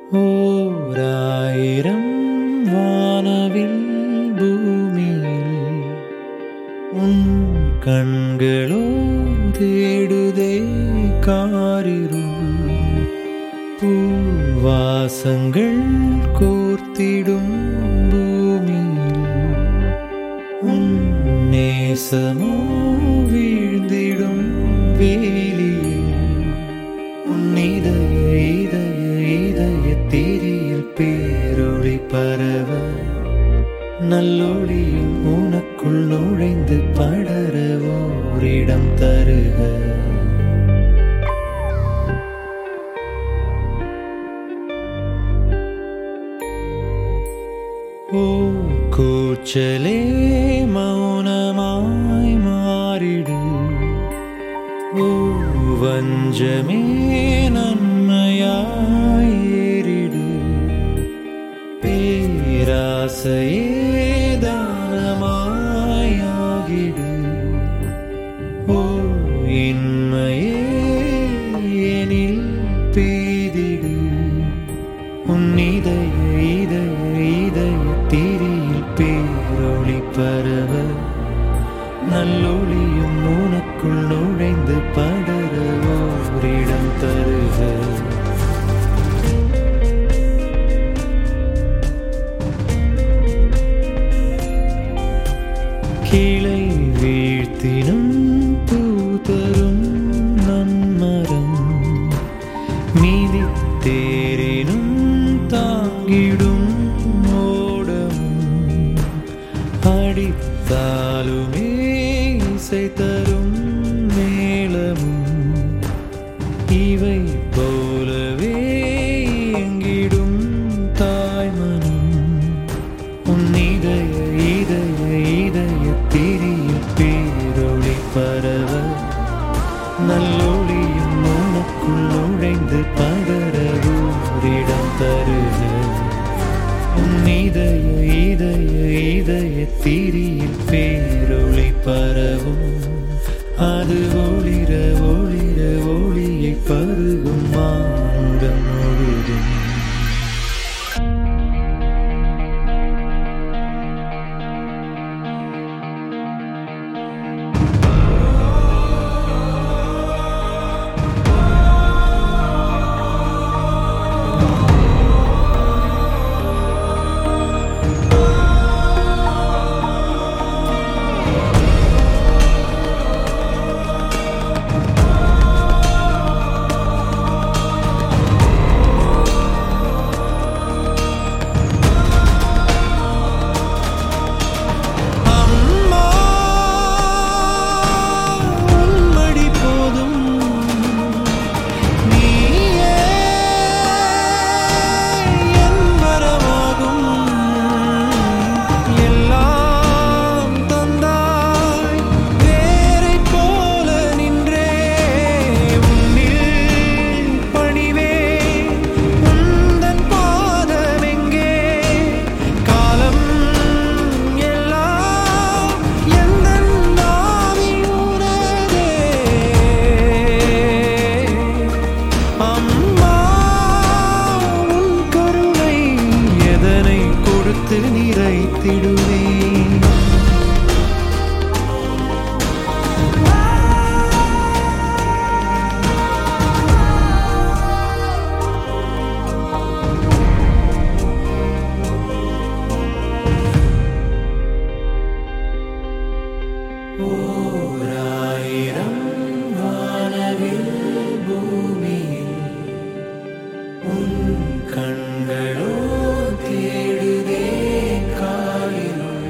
ஓராயிரம் வானவில் பூமியில் உன் கண்களோ தேடுதே காரிருள் பூவாசங்கள் கோர்த்திடும் பூமியில் உன் நேசமோ வீழ்ந்திடும் வேலியில் உன் இதய இதய இதய தீரியில் பேரொளி பரவ நல்லொளியும் உனக்குள் நுழைந்து படர ஓரிடம் தருக ஓ கூச்சலே மௌனமாய் மாறிடு ஓ வஞ்சமே நன்மையாய் ஏறிடு பேராசையே தானமாய் ஆகிடு ஓ இன்மையே எனில் பெய்திடு உன் இதய இதய இதய தீரியில் பேரொளி பரவ நல்லொளியும் உனக்குள் நுழைந்து படர ஓரிடம் தருக கிளை வீழ்த்தினும் பூதரும் நன்மரம் மீதி தேரினும் தாங்கிடும் ஓடம் அடித்தாலுமே இசை தரும் மேளமும் இவை போலவே எங்கிடும் தாய்மனம் உன் இதய இதய இதய திரியில் பேரொளி பரவ நல்லொளியும் உனக்குள் நுழைந்து படர ஓரிடம் தருக உன் இதய இதய இதய திரியில் பேரொளி பரவும் அது ஒளிர ஒளிர ஒளியை பருகும் மாங்கம் முழுதும் அம்மா உன்மடி போதும் நீயே என் வரமாகும் எல்லாம் தந்தாய் வேரை போல நின்றே உன்னில் பணிவே உந்தன் பாதமெங்கே காலம் எல்லாம் எந்தன் நாவி உனதே அம்மா உன் கருணை எதனை கொடுத்து நிறைத்திடுவேன் ஓராயிரம் வானவில் பூமியில் உன் கண்களோ தேடுதே காலினுள்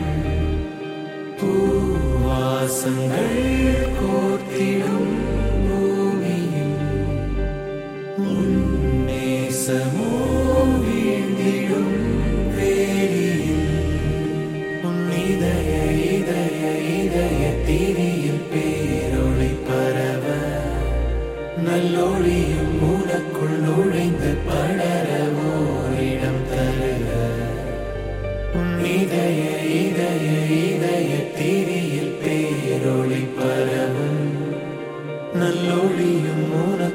பூவாசங்கள் கோர்த்திடும் பூமியில் உன் நேசமோ வீழ்ந்திடும் வேலியில் உன் இதய இதய இதய தீரியில் பேரொளி பரவ நல்லொளியும் உனக்குள் நுழைந்து படர ஓரிடம் தருக உன் இதய இதய இதய தீரியில் பேரொளி பரவும் நல்லொளியும் உனக்குள்